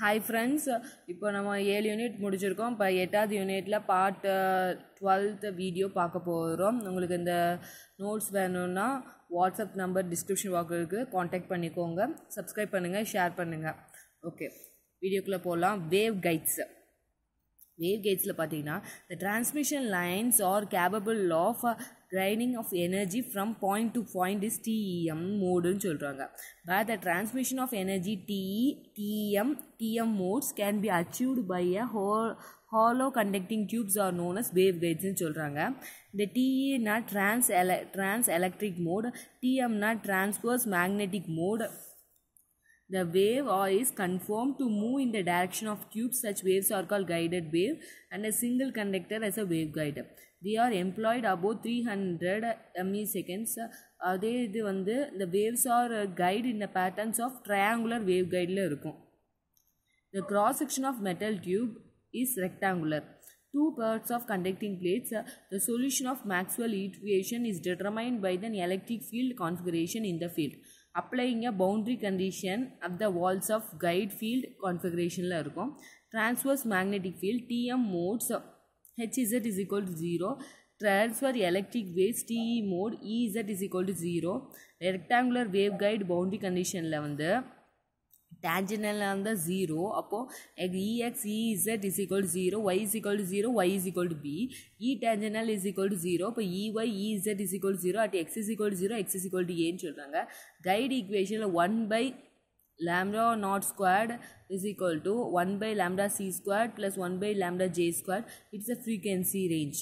Hi friends இப்போ நம்ம ஏழு யூனிட் முடிச்சிருக்கோம் இப்போ எட்டாவது யூனிட்டில் பார்ட் டுவெல்த் வீடியோ பார்க்க போகிறோம் உங்களுக்கு இந்த நோட்ஸ் வேணும்னா வாட்ஸ்அப் நம்பர் டிஸ்கிரிப்ஷன் பாக்ஸ் இருக்குது காண்டாக்ட் பண்ணிக்கோங்க சப்ஸ்கிரைப் பண்ணுங்கள் ஷேர் பண்ணுங்கள் ஓகே வீடியோக்குள்ளே போகலாம் வேவ் கைட்ஸ் வேவ் கேட்ஸில் பார்த்தீங்கன்னா the transmission lines are capable of uh, grinding of energy from point to point is TEM மோடுன்னு சொல்கிறாங்க where the transmission of energy TE, TEM, TM modes can be achieved by a whole hollow conducting tubes are known as wave guides சொல்கிறாங்க இந்த TE-னா trans ele trans electric mode TM-னா transverse magnetic mode The wave or is conformed to move in the direction of tubes. Such waves are called guided wave and a single conductor as a waveguide. They are employed about 300 milliseconds. அதே இது வந்து the waves are guide in the patterns of triangular waveguideல இருக்கும் The cross section of metal tube is rectangular. Two pairs of conducting plates. The solution of Maxwell equation is determined by the electric field configuration in the field. applying a boundary condition of the walls of guide field configurationல இருக்கும் transverse magnetic field TM modes HZ is equal to 0 transfer electric waves TE mode EZ is equal to 0 rectangular waveguide boundary conditionல வந்து டேஞ்சனல் வந்து zero அப்போது E X E Z is equal to zero Y is equal to zero Y is equal to B E tangential is equal to zero இப்போ E Y E Z is equal to zero at X is equal to zero X is equal to ஏன்னு சொல்கிறாங்க guide ஈக்குவேஷனில் one by lambda not squared is equal to 1 by lambda c squared plus 1 by lambda j squared it's a frequency range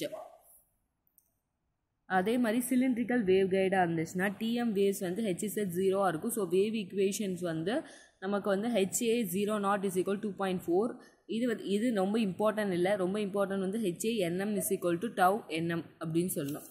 அதே மாதிரி cylindrical wave கைடாக இருந்துச்சுன்னா DM waves வந்து Hz ஜீரோவாக இருக்கும் so wave equations வந்து நமக்கு வந்து H A zero not is equal to point four இது வந்து இது ரொம்ப இம்பார்ட்டன்ட் இல்லை ரொம்ப இம்பார்ட்டன்ட் வந்து H A N M is equal to tau N M அப்படின்னு சொல்லணும்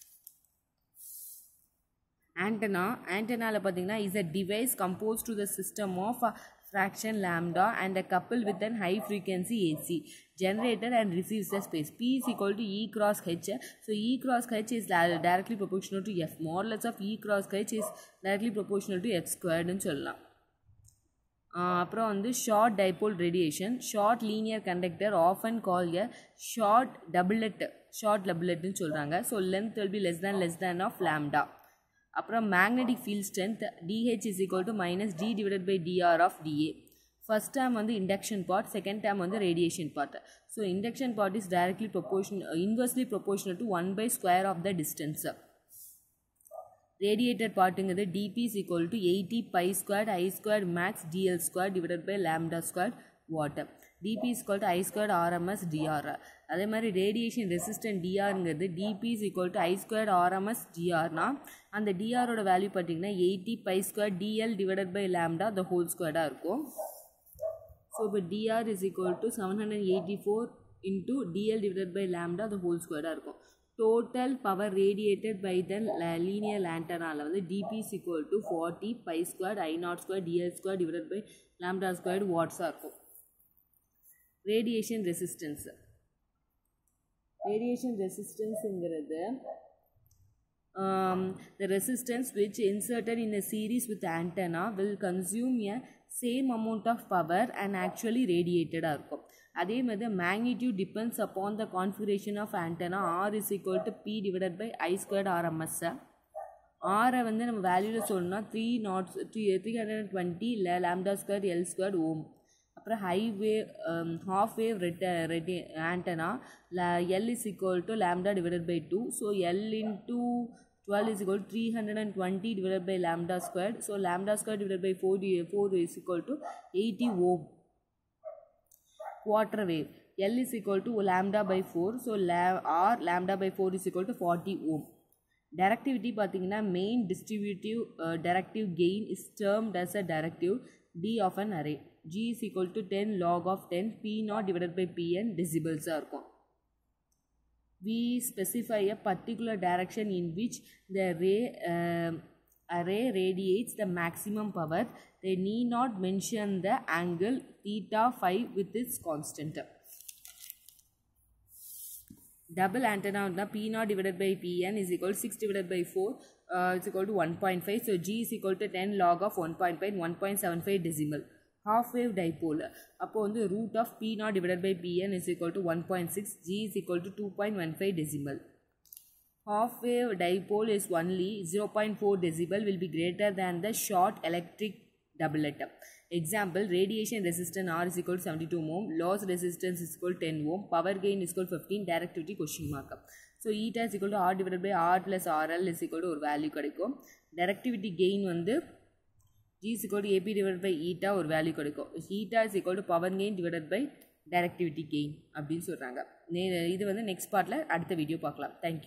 ஆண்டனா ஆண்டனாவில் பார்த்தீங்கன்னா is a device composed to the system of fraction lambda and a couple with an high frequency AC generator and receives the space. P is equal to E cross H. So E cross H is directly proportional to F. Modulus of E cross H is directly proportional to F squared ன்னு சொல்லலாம் அப்புறம் வந்து short dipole radiation short linear conductor of and call a short doublet short டபுளெட்னு சொல்கிறாங்க so length will be less than less than of lambda அப்புறம் magnetic field strength D H is equal to minus D divided by D R of D A first term வந்து induction part second term வந்து radiation part so induction part is directly proportion inversely proportional to one by square of the distance radiated பார்ட்டுங்கிறது D P is equal to eighty pi squared I squared max D L square divided by lambda squared watt D P is equal to I squared RMS D R அதே மாதிரி radiation resistant டிஆருங்கிறது D P is equal to I squared RMS டிஆர்னா அந்த டிஆரோட value பார்த்தீங்கன்னா eighty pi square D L divided by lambda the whole ஸ்கொயர்டாக இருக்கும் so இப்போ D R is equal to seven hundred eighty four into D L divided by lambda the whole ஸ்கொயர்டாக இருக்கும் total power radiated by the linear லேண்டனாவில் வந்து D P is equal to forty pi square I not square D L square divided by lambda squared வாட்ஸாக இருக்கும் radiation resistance radiation ரெசிஸ்டன்ஸுங்கிறது the resistance which inserted in a series with antenna will consume a same amount of power and actually radiated இருக்கும் அதே மாதிரி magnitude depends upon the configuration of antenna R is equal to P divided by I squared RMS ஆரை வந்து நம்ம வேல்யூவில் சொல்லணும்னா three not three three hundred twenty இல்லை lambda square L square ohm அப்புறம் ஹை வேவ் ஹாஃப் வேவ் ரெட்ட ரெட்டி antenna L is equal to lambda divided by two so L into 12 is equal to 320 divided by lambda squared. So lambda squared divided by 4, 4 is equal to 80 ohm. Quarter wave. L is equal to lambda by 4. So la R lambda by 4 is equal to 40 ohm. Directivity பார்த்தீங்கன்னா main distributive uh, directive gain is termed as a directive D of an array. G is equal to 10 log of 10 P naught divided by Pn decibels இருக்கும் we specify a particular direction in which the ray uh, array radiates the maximum power they need not mention the angle theta phi with its constant double antenna p naught divided by pn is equal to 6 divided by 4 uh, is equal to 1.5 so g is equal to 10 log of 1.5 1.75 decimal half wave dipole அப்போ வந்து root of p naught divided by pn is equal to 1.6 g is equal to 2.15 decimal half wave dipole is only 0.4 decibel will be greater than the short electric doublet example radiation resistance r is equal to 72 ohm loss resistance is equal to 10 ohm power gain is equal to 15 directivity question mark so eta is equal to r divided by r plus rl is equal to ஒரு value கிடைக்கும் directivity gain வந்து g is equal to ap divided by eta ஒரு value கிடைக்கும் eta is equal to power gain divided by directivity gain அப்படின்னு சொல்கிறாங்க இது வந்து next பார்ட்டில் அடுத்த வீடியோ பார்க்கலாம் தேங்க்யூ